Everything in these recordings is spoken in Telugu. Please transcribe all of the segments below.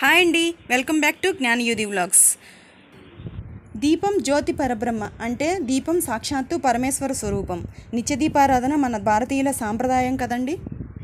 హాయ్ అండి welcome back to Gnanayudhi vlogs దీపం జ్యోతి పరబ్రహ్మ అంటే దీపం సాక్షాత్తు పరమేశ్వర స్వరూపం నిత్య దీపారాధన మన భారతీయుల సాంప్రదాయం కదండి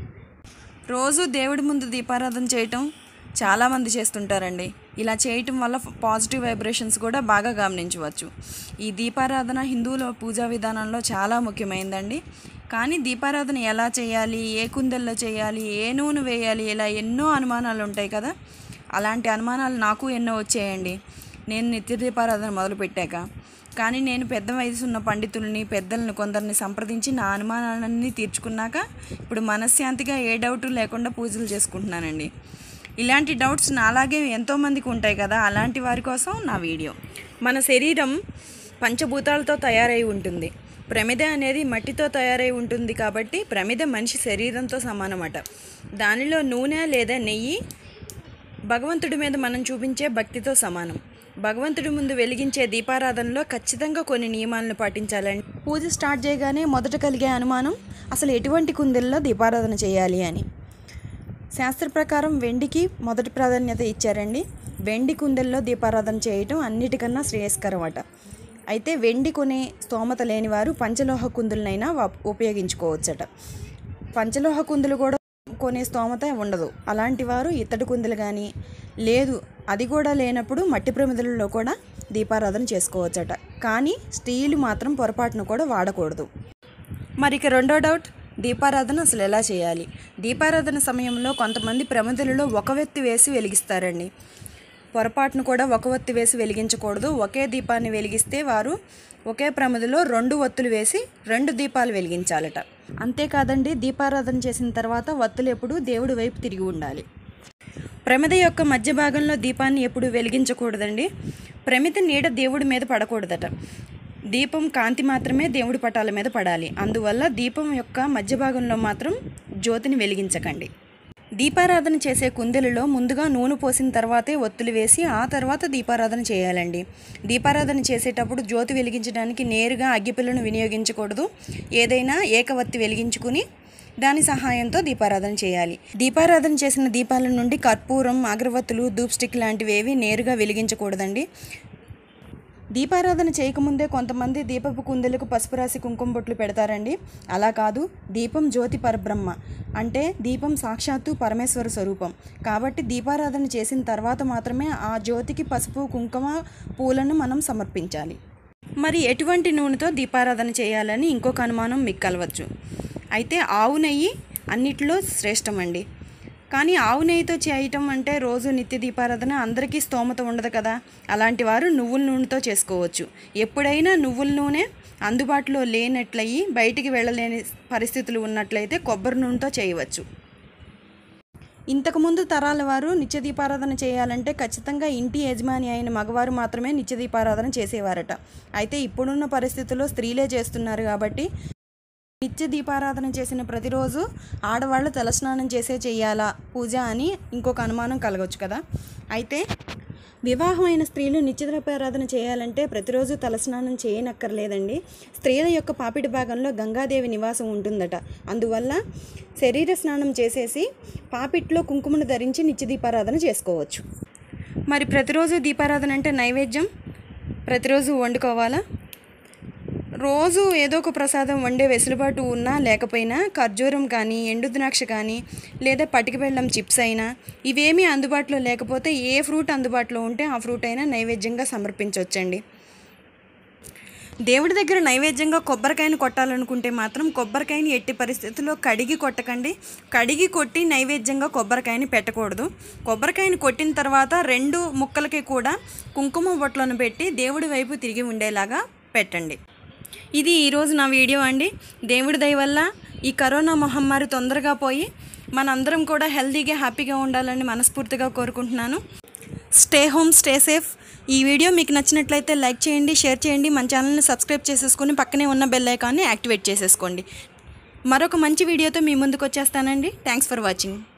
రోజు దేవుడి ముందు దీపారాధన చేయటం చాలామంది చేస్తుంటారండి ఇలా చేయటం వల్ల పాజిటివ్ వైబ్రేషన్స్ కూడా బాగా గమనించవచ్చు ఈ దీపారాధన హిందువుల పూజా విధానంలో చాలా ముఖ్యమైనదండి కానీ దీపారాధన ఎలా చేయాలి ఏ కుందల్లో చేయాలి ఏ నూనె వేయాలి ఇలా ఎన్నో అనుమానాలు ఉంటాయి కదా అలాంటి అనుమానాలు నాకు ఎన్నో వచ్చాయండి నేను నిత్య దీపారాధన మొదలుపెట్టాక కానీ నేను పెద్ద వయసు ఉన్న పండితుల్ని పెద్దల్ని కొందరిని సంప్రదించి నా అనుమానాలన్నీ తీర్చుకున్నాక ఇప్పుడు మనశ్శాంతిగా ఏ డౌట్ లేకుండా పూజలు చేసుకుంటున్నానండి ఇలాంటి డౌట్స్ నాలాగే ఎంతోమందికి ఉంటాయి కదా అలాంటి వారి కోసం నా వీడియో మన శరీరం పంచభూతాలతో తయారై ఉంటుంది ప్రమిద అనేది మట్టితో తయారై ఉంటుంది కాబట్టి ప్రమిద మనిషి శరీరంతో సమానమట దానిలో నూనె లేదా నెయ్యి భగవంతుడి మీద మనం చూపించే భక్తితో సమానం భగవంతుడి ముందు వెలిగించే దీపారాధనలో ఖచ్చితంగా కొన్ని నియమాలను పాటించాలండి పూజ స్టార్ట్ చేయగానే మొదట కలిగే అనుమానం అసలు ఎటువంటి కుందెల్లో దీపారాధన చేయాలి అని శాస్త్ర ప్రకారం వెండికి మొదటి ప్రాధాన్యత ఇచ్చారండి వెండి కుందెల్లో దీపారాధన చేయటం అన్నిటికన్నా శ్రేయస్కరం అట అయితే వెండి కొనే స్తోమత లేని వారు పంచలోహ కుందులనైనా వా- ఉపయోగించుకోవచ్చట పంచలోహ కుందులు కూడా కొనే స్తోమత ఉండదు అలాంటి వారు ఇత్తడి కుందులు కానీ లేదు అది కూడా లేనప్పుడు మట్టి ప్రమిదలలో కూడా దీపారాధన చేసుకోవచ్చట కానీ స్టీలు మాత్రం పొరపాటును కూడా వాడకూడదు మరి ఇక రెండో డౌట్ దీపారాధన అసలు ఎలా చేయాలి దీపారాధన సమయంలో కొంతమంది ప్రమిదలలో ఒక వెత్తి వేసి వెలిగిస్తారండి పొరపాటును కూడా ఒక ఒత్తి వేసి వెలిగించకూడదు ఒకే దీపాన్ని వెలిగిస్తే వారు ఒకే ప్రమిదలో రెండు ఒత్తులు వేసి రెండు దీపాలు వెలిగించాలట అంతేకాదండి దీపారాధన చేసిన తర్వాత ఒత్తులు ఎప్పుడు దేవుడి వైపు తిరిగి ఉండాలి ప్రమిద యొక్క మధ్య భాగంలో దీపాన్ని ఎప్పుడు వెలిగించకూడదండి ప్రమిద నీడ దేవుడి మీద పడకూడదట దీపం కాంతి మాత్రమే దేవుడి పటాల మీద పడాలి అందువల్ల దీపం యొక్క మధ్య భాగంలో మాత్రం జ్యోతిని వెలిగించకండి దీపారాధన చేసే కుందెలలో ముందుగా నూనె పోసిన తర్వాతే ఒత్తులు వేసి ఆ తర్వాత దీపారాధన చేయాలండి దీపారాధన చేసేటప్పుడు జ్యోతి వెలిగించడానికి నేరుగా అగ్గిపిల్లను వినియోగించకూడదు ఏదైనా ఏకవత్తి వెలిగించుకుని దాని సహాయంతో దీపారాధన చేయాలి దీపారాధన చేసిన దీపాల నుండి కర్పూరం అగరవత్తులు ధూప్ స్టిక్ లాంటివి ఏవి నేరుగా వెలిగించకూడదండి దీపారాధన చేయకముందే కొంతమంది దీపపు కుందెలకు పసుపు రాసి కుంకుమ బొట్లు పెడతారండి అలా కాదు దీపం జ్యోతి పరబ్రహ్మ అంటే దీపం సాక్షాత్తు పరమేశ్వర స్వరూపం కాబట్టి దీపారాధన చేసిన తర్వాత మాత్రమే ఆ జ్యోతికి పసుపు కుంకుమ పూలను మనం సమర్పించాలి మరి ఎటువంటి నూనెతో దీపారాధన చేయాలని ఇంకొక అనుమానం మీకు కలవచ్చు అయితే ఆవు నెయ్యి అన్నిటిలో శ్రేష్టమండి కానీ ఆవు నెయ్యితో చేయటం అంటే రోజు నిత్య దీపారాధన అందరికీ స్తోమత ఉండదు కదా అలాంటి వారు నువ్వుల నూనెతో చేసుకోవచ్చు ఎప్పుడైనా నువ్వుల నూనె అందుబాటులో లేనట్లయి బయటికి వెళ్ళలేని పరిస్థితులు ఉన్నట్లయితే కొబ్బరి నూనెతో చేయవచ్చు ఇంతకుముందు తరాల వారు నిత్య దీపారాధన చేయాలంటే ఖచ్చితంగా ఇంటి యజమాని అయిన మగవారు మాత్రమే నిత్య దీపారాధన చేసేవారట అయితే ఇప్పుడున్న పరిస్థితుల్లో స్త్రీలే చేస్తున్నారు కాబట్టి నిత్య దీపారాధన చేసిన ప్రతిరోజు ఆడవాళ్ళు తలస్నానం చేసే చెయ్యాలా పూజ అని ఇంకొక అనుమానం కలగవచ్చు కదా అయితే వివాహమైన స్త్రీలు నిత్య దీపారాధన చేయాలంటే ప్రతిరోజు తలస్నానం చేయనక్కర్లేదండి స్త్రీల యొక్క పాపిడి భాగంలో గంగాదేవి నివాసం ఉంటుందట అందువల్ల శరీర స్నానం చేసేసి పాపిట్లో కుంకుమను ధరించి నిత్య దీపారాధన చేసుకోవచ్చు మరి ప్రతిరోజు దీపారాధన అంటే నైవేద్యం ప్రతిరోజు వండుకోవాలా రోజు ఏదో ఒక ప్రసాదం వండే వెసులుబాటు ఉన్నా లేకపోయినా ఖర్జూరం కానీ ఎండు ద్రాక్ష కానీ లేదా పటిక బెల్లం చిప్స్ అయినా ఇవేమీ అందుబాటులో లేకపోతే ఏ ఫ్రూట్ అందుబాటులో ఉంటే ఆ ఫ్రూట్ అయినా నైవేద్యంగా సమర్పించవచ్చండి దేవుడి దగ్గర నైవేద్యంగా కొబ్బరికాయను కొట్టాలనుకుంటే మాత్రం కొబ్బరికాయని ఎట్టి పరిస్థితుల్లో కడిగి కొట్టకండి కడిగి కొట్టి నైవేద్యంగా కొబ్బరికాయని పెట్టకూడదు కొబ్బరికాయని కొట్టిన తర్వాత రెండు ముక్కలకి కూడా కుంకుమ బొట్లను పెట్టి దేవుడి వైపు తిరిగి ఉండేలాగా పెట్టండి ఇది ఈరోజు నా వీడియో అండి దేవుడి దయ వల్ల ఈ కరోనా మహమ్మారి తొందరగా పోయి మనందరం కూడా హెల్తీగా హ్యాపీగా ఉండాలని మనస్ఫూర్తిగా కోరుకుంటున్నాను స్టే హోమ్ స్టే సేఫ్ ఈ వీడియో మీకు నచ్చినట్లయితే లైక్ చేయండి షేర్ చేయండి మన ఛానల్ని సబ్స్క్రైబ్ చేసేసుకొని పక్కనే ఉన్న బెల్ ఐకాన్ని యాక్టివేట్ చేసేసుకోండి మరొక మంచి వీడియోతో మీ ముందుకు వచ్చేస్తానండి థ్యాంక్స్ ఫర్ వాచింగ్